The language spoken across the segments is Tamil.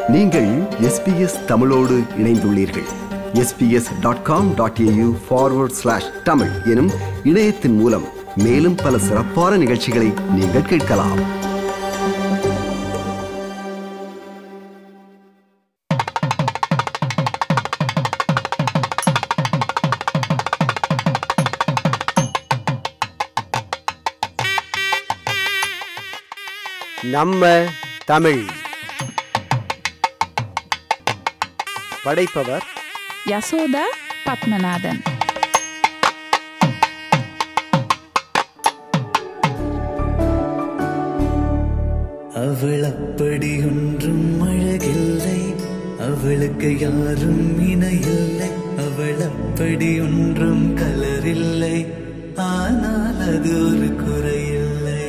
நீங்கள் எஸ்பிஎஸ் தமிழோடு இணைந்துள்ளீர்கள் SBS dot com dot AU forward slash Tamil எனும் இணையத்தின் மூலம் மேலும் பல சிறப்பான நிகழ்ச்சிகளை நீங்கள் கேட்கலாம் நம்ம தமிழ் படைப்பவர் யசோதா பத்மநாதன் அவள் அப்படி ஒன்றும் அழகில்லை அவளுக்கு யாரும் இணையில்லை அவள் அப்படி ஒன்றும் கலரில்லை ஆனால் அது ஒரு குறையில்லை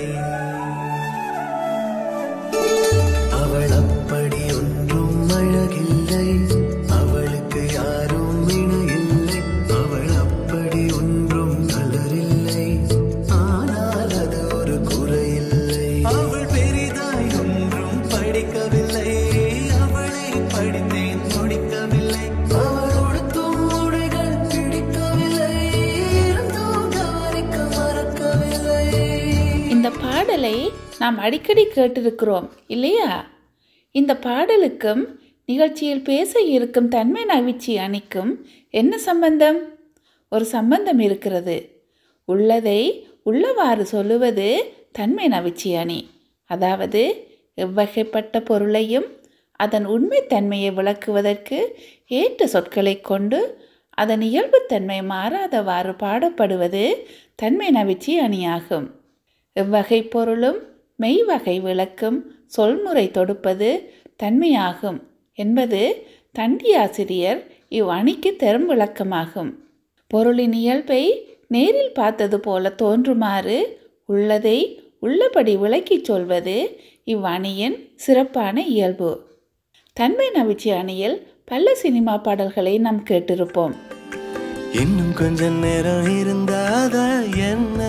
அவள் அப்படி ஒன்றும் அழகில்லை அவளுக்கு யாரும் இணையில்லை அவள் அப்படி ஒன்றும் கலரில்லை ஆனால் அது ஒரு குறையில்லை அவள் பெரிதாய் ஒன்றும் படிக்கவில்லை அவளை படித்தேன் முடிக்கவில்லை அவள் உடுத்தும் உடைகள் பிடிக்கவில்லை இருந்தும் கவனிக்க மறக்கவில்லை இந்த பாடலை நாம் அடிக்கடி கேட்டிருக்கிறோம் இல்லையா இந்த பாடலுக்கும் நிகழ்ச்சியில் பேச இருக்கும் தன்மை நவிச்சி அணிக்கும் என்ன சம்பந்தம் ஒரு சம்பந்தம் இருக்கிறது உள்ளதை உள்ளவாறு சொல்லுவது தன்மை நவிச்சி அணி அதாவது எவ்வகைப்பட்ட பொருளையும் அதன் உண்மைத்தன்மையை விளக்குவதற்கு ஏற்ற சொற்களைக் கொண்டு அதன் இயல்புத்தன்மை மாறாதவாறு பாடப்படுவது தன்மை நவிச்சி அணியாகும் எவ்வகை பொருளும் மெய்வகை விளக்கும் சொல்முறை தொடுப்பது தன்மையாகும் என்பது தண்டியாசிரியர் இவ் அணிக்கு தரும் விளக்கமாகும் பொருளின் இயல்பை நேரில் பார்த்தது போல தோன்றுமாறு உள்ளதை உள்ளபடி விளக்கிச் சொல்வது இவ்வணியின் சிறப்பான இயல்பு தன்மை நவிச்சி அணியில் பல சினிமா பாடல்களை நாம் கேட்டிருப்போம் இன்னும் கொஞ்ச நேரம் இருந்தாத என்ன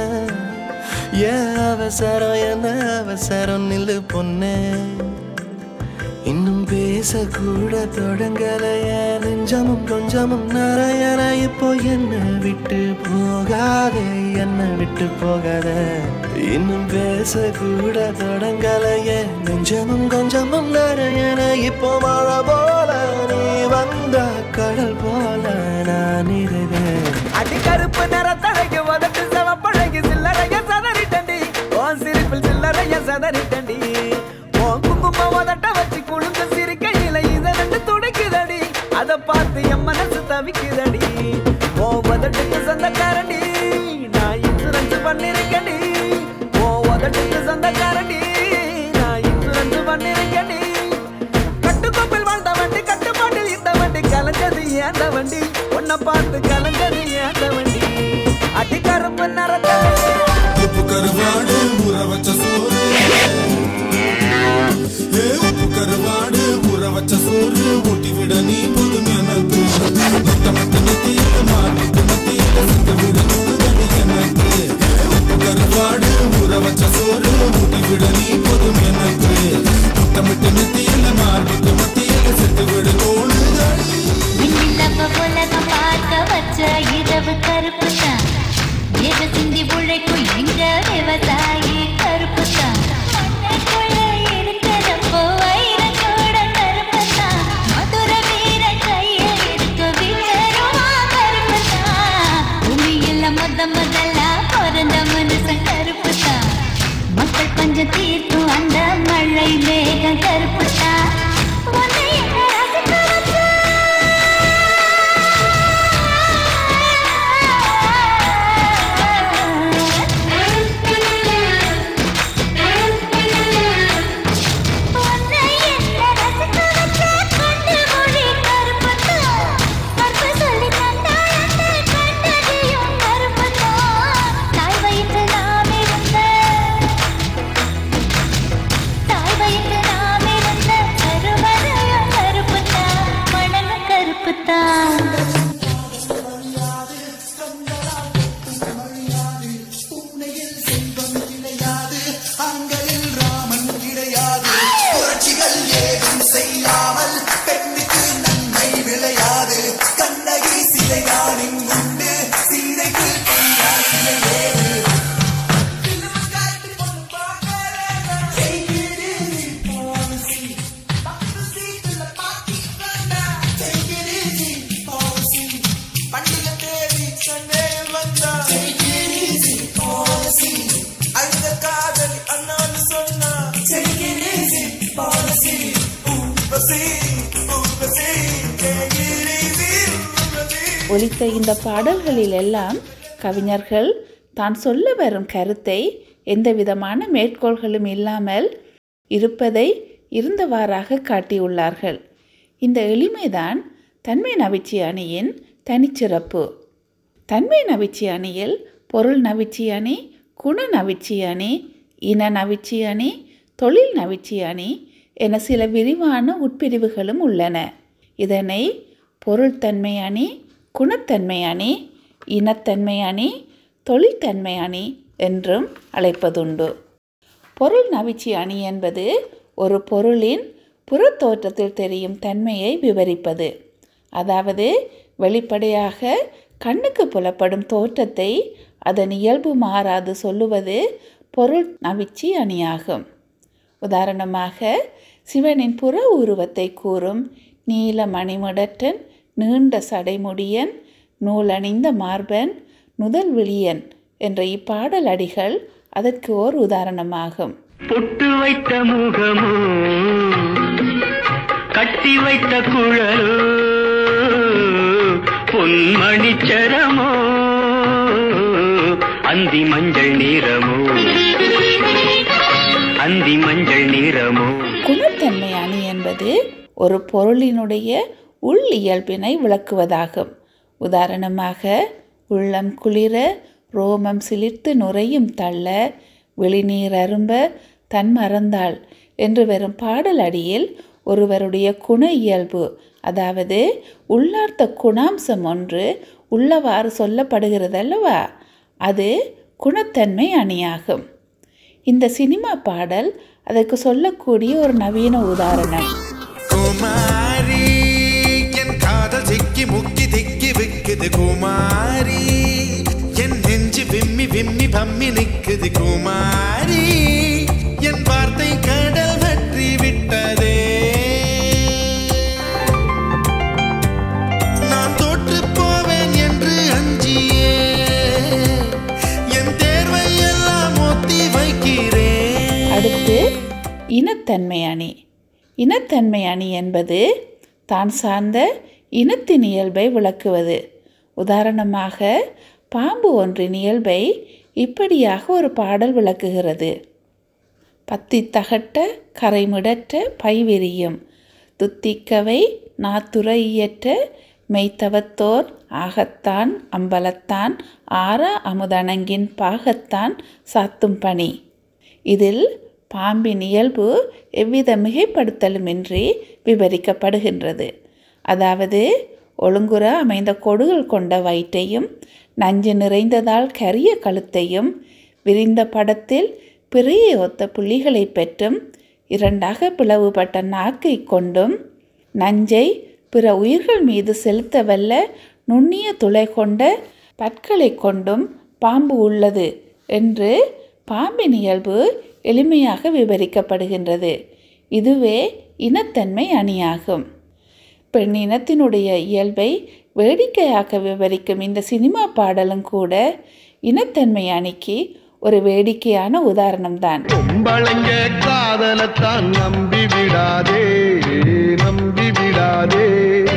ஏன் அவசரம் என்ன அவசரம் நில்லு பொண்ணு இன்னும் பேசக்கூட தொடங்கலைய நெஞ்சமும் கொஞ்சமும் நிறையற இப்போ என்ன விட்டு போகாதே என்ன விட்டு போகாத இன்னும் பேசக்கூட தொடங்கலைய நெஞ்சமும் கொஞ்சமும் நிறையற இப்போ மழை போல நீ வந்த கடல் போல நான் இருதேன் அடி கருப்பு நிறத்தழகு உதட்டு சிவப்பழகு சில்லறைய சதறிட்டண்டி உன் சிரிப்பில் சில்லறைய சதறிட்டண்டி உன் குங்கும உதட்ட வச்சு குழுந்து சிரிக்கையில இத ரெண்டு துடிக்குதடி அத பார்த்து என் மனசு தவிக்குதடி உன் உதட்டுக்கு சொந்தக்காரண்டி நான் இன்சூரன்ஸ் பண்ணிருக்கேன்டி உன் உதட்டுக்கு சொந்தக்காரண்டி நான் இன்சூரன்ஸ் பண்ணிருக்கேன்டி கட்டுக்கோப்பில் வாழ்ந்த வண்டி கட்டுப்பாட்டில் இந்த வண்டி கலஞ்சது ஏந்த வண்டி உன்னை பார்த்து கலஞ்சது ஏந்த வண்டி அடி கருப்பு நிறத்த உப்பு கருவாடு ஊற வச்ச சோறு ஏ உப்பு கருவாடு ஊற வச்ச சோறு ஊட்டி விட நீ போதும் எனக்கு மொத்த மொத்த நெத்தியில மாட்டுக்கு மத்தியில சிக்க விட நூறு எனக்கு ஏ உப்பு கருவாடு ஊற வச்ச சோறு ஊட்டி விட நீ போதும் எனக்கு முத்தமிட்டு நெத்தியில மாட்டுக்கு மத்தியில செத்து விட தோணுதடி விண்ணிலவ உலகம் பார்க்க வச்ச இரவு கருப்பு தான் எவ சிந்தி உழைக்கும் எங்க விவசாயி கருப்பு தான் மண்ணுக்குள்ள இருக்கிறப்போ வைரத்தோட கருப்பு தான் மதுர வீர கையில் இருக்க வீரருமா கருப்பு தான் பூமியில முத முதல்ல பிறந்த மனுஷன் கருப்பு தான் மக்கள் பஞ்சம் தீர்க்கும் அந்த மழை மேகம் கருப்பு ஒலித்த இந்த பாடல்களில் எல்லாம் கவிஞர்கள் தான் சொல்ல வரும் கருத்தை எந்த விதமான மேற்கோள்களும் இல்லாமல் இருப்பதை இருந்தவாறாக காட்டியுள்ளார்கள் இந்த எளிமைதான் தன்மை நவிச்சி அணியின் தனிச்சிறப்பு தன்மை நவிச்சி அணியில் பொருள் நவிச்சி அணி குண நவிச்சி அணி இன நவிச்சி அணி தொழில் நவிச்சி அணி என சில விரிவான உட்பிரிவுகளும் உள்ளன இதனை பொருள்தன்மை அணி குணத்தன்மை அணி இனத்தன்மை அணி தொழில்தன்மை அணி என்றும் அழைப்பதுண்டு பொருள் நவிச்சி அணி என்பது ஒரு பொருளின் புறத்தோற்றத்தில் தெரியும் தன்மையை விவரிப்பது அதாவது வெளிப்படையாக கண்ணுக்கு புலப்படும் தோற்றத்தை அதன் இயல்பு மாறாது சொல்லுவது பொருள் நவிச்சி அணியாகும் உதாரணமாக சிவனின் புற உருவத்தை கூறும் நீல மணிமுடற்றன் நீண்ட சடைமுடியன் நூலணிந்த மார்பன் நுதல் விழியன் என்ற இப்பாடல் அடிகள் அதற்கு ஓர் உதாரணமாகும் பொட்டு வைத்த முகமோ கட்டி வைத்த குழலோ பொன்மணிச்சரமோ அந்தி மஞ்சள் நிறமோ அந்தி மஞ்சள் நிறமோ குணத்தன்மை அணி என்பது ஒரு பொருளினுடைய உள் இயல்பினை விளக்குவதாகும் உதாரணமாக உள்ளம் குளிர ரோமம் சிலிர்த்து நுரையும் தள்ள வெளிநீர் அரும்ப தன் மறந்தாள் என்று வரும் பாடல் அடியில் ஒருவருடைய குண இயல்பு அதாவது உள்ளார்த்த குணாம்சம் ஒன்று உள்ளவாறு சொல்லப்படுகிறது அல்லவா அது குணத்தன்மை அணியாகும் இந்த சினிமா பாடல் அதற்கு சொல்லக்கூடிய ஒரு நவீன உதாரணம் குமாரி என் காதல் சிக்கி முக்கி திக்கி விக்குது குமாரி என் நெஞ்சு விம்மி விம்மி பம்மி நிக்குது குமாரி என் வார்த்தை கடல் வற்றி விட்டதே நான் தோற்று போவேன் என்று அஞ்சியே என் தேர்வை எல்லாம் ஒத்தி வைக்கிறேன் அடுத்து இனத்தன்மை அணி இனத்தன்மை அணி என்பது தான் சார்ந்த இனத்தின் இயல்பை விளக்குவது உதாரணமாக பாம்பு ஒன்றின் இயல்பை இப்படியாக ஒரு பாடல் விளக்குகிறது பத்தி தகட்ட கரைமிடற்ற பைவிரியும் துத்திக்கவை நாத்துறையற்ற மெய்த்தவத்தோர் ஆகத்தான் அம்பலத்தான் ஆற அமுதணங்கின் பாகத்தான் சாத்தும் பணி இதில் பாம்பின் இயல்பு எவ்வித மிகைப்படுத்தலுமின்றி விவரிக்கப்படுகின்றது அதாவது ஒழுங்குற அமைந்த கொடுகள் கொண்ட வயிற்றையும் நஞ்சு நிறைந்ததால் கரிய கழுத்தையும் விரிந்த படத்தில் பிறையை ஒத்த புள்ளிகளை பெற்றும் இரண்டாக பிளவுபட்ட நாக்கை கொண்டும் நஞ்சை பிற உயிர்கள் மீது செலுத்த வல்ல நுண்ணிய துளை கொண்ட பற்களை கொண்டும் பாம்பு உள்ளது என்று பாம்பின் இயல்பு எளிமையாக விவரிக்கப்படுகின்றது இதுவே இனத்தன்மை அணியாகும் பெண் இனத்தினுடைய இயல்பை வேடிக்கையாக விவரிக்கும் இந்த சினிமா பாடலும் கூட இனத்தன்மை அணிக்கு ஒரு வேடிக்கையான உதாரணம்தான் பொம்பளைங்க காதலத்தான் நம்பி விடாதே நம்பி விடாதே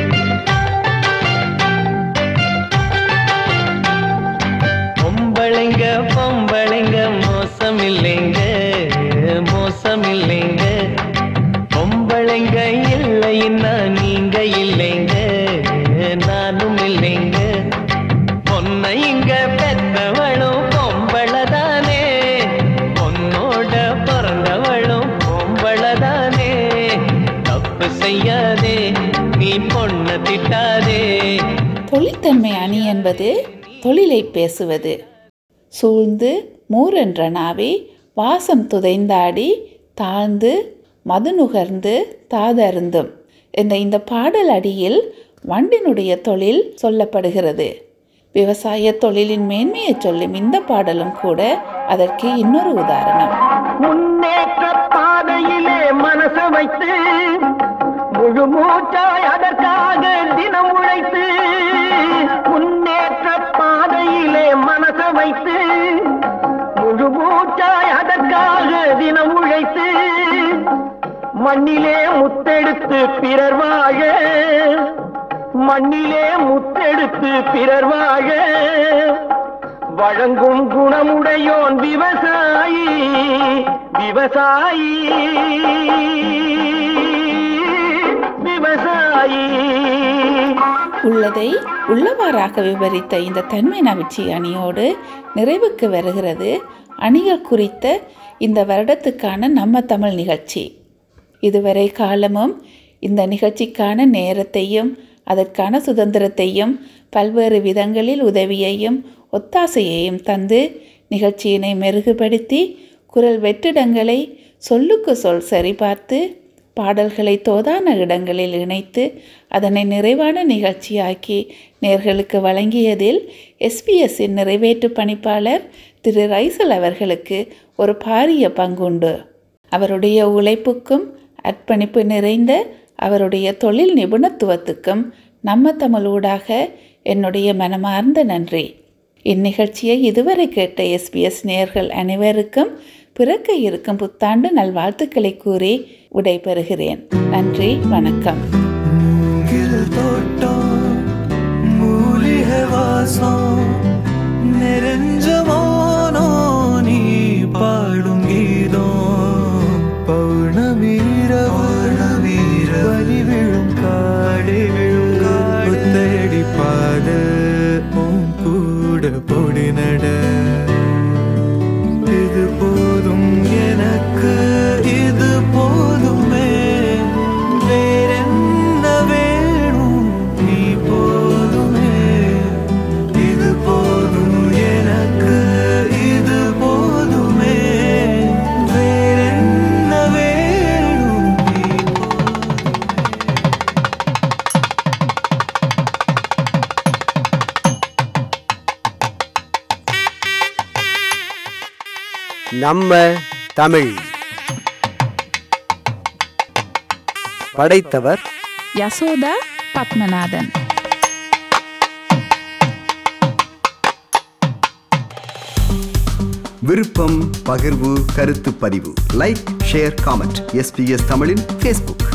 பொம்பளைங்க பொம்பளைங்க மோசம் இல்லைங்க மோசம் இல்லைங்க பொம்பளைங்க இல்லைன்னா நீங்க இல்லைங்க நானும் இல்லைங்க பொன்னை இங்க பெத்தவளும் பொம்பளதானே பொன்னோட பிறந்தவளும் பொம்பளதானே தப்பு செய்யாதே நீ பொண்ண திட்டாதே தொழிற்தன்மை அணி என்பது தொழிலை பேசுவது சூழ்ந்து மூரென்ற நாவி வாசம் துதைந்தாடி தாழ்ந்து மது நுகர்ந்து தாதருந்தும் என்ற இந்த பாடல் அடியில் வண்டினுடைய தொழில் சொல்லப்படுகிறது விவசாய தொழிலின் மேன்மையை சொல்லும் இந்த பாடலும் கூட அதற்கு இன்னொரு உதாரணம் முன்னேற்ற பாதையிலே மனச வைத்து முழு மூச்சாய் அதற்காக தினம் உழைத்து முன்னேற்ற பாதையிலே மனச வைத்து முழு மூச்சாய் அதற்காக தினம் உழைத்து மண்ணிலே முத்தெடுத்து பிறர் வாழ மண்ணிலே முத்தெடுத்து பிறர் வாழ வழங்கும் குணமுடையோன் விவசாயி விவசாயி விவசாயி உள்ளதை உள்ளவாறாக விவரித்த இந்த தன்மை நவிச்சி அணியோடு நிறைவுக்கு வருகிறது அணிகள் குறித்த இந்த வருடத்துக்கான நம்ம தமிழ் நிகழ்ச்சி இதுவரை காலமும் இந்த நிகழ்ச்சிக்கான நேரத்தையும் அதற்கான சுதந்திரத்தையும் பல்வேறு விதங்களில் உதவியையும் ஒத்தாசையையும் தந்து நிகழ்ச்சியினை மெருகுபடுத்தி குரல் வெற்றிடங்களை சொல்லுக்கு சொல் சரிபார்த்து பாடல்களை தோதான இடங்களில் இணைத்து அதனை நிறைவான நிகழ்ச்சியாக்கி நேர்களுக்கு வழங்கியதில் எஸ்பிஎஸ்ஸின் நிறைவேற்று பணிப்பாளர் திரு ரைசல் அவர்களுக்கு ஒரு பாரிய பங்குண்டு அவருடைய உழைப்புக்கும் அர்ப்பணிப்பு நிறைந்த அவருடைய தொழில் நிபுணத்துவத்துக்கும் நம்ம தமிழூடாக என்னுடைய மனமார்ந்த நன்றி இந்நிகழ்ச்சியை இதுவரை கேட்ட எஸ்பிஎஸ் நேயர்கள் அனைவருக்கும் பிறக்க இருக்கும் புத்தாண்டு நல்வாழ்த்துக்களை கூறி விடைபெறுகிறேன் நன்றி வணக்கம் மூங்கில் தோட்டம் மூலிகை வாசம் நிறைஞ்ச மௌனோ நீ பாடும் கீதம் பௌர்ணமி வீர வலி விழும் காடே விழும் காடு தேடி பாட உன் கூட பொடி நட இது போதும் எனக்கு இது போதுமே வேறென்ன வேணும் நீ போதுமே இது போதும் எனக்கு இது போதுமே வேறென்ன வேணும் நீ நம்ம தமிழ் படைத்தவர் யசோதா பத்மநாதன் விருப்பம் பகிர்வு கருத்து பதிவு லைக் ஷேர் காமெண்ட் எஸ்பிஎஸ் தமிழின் ஃபேஸ்புக்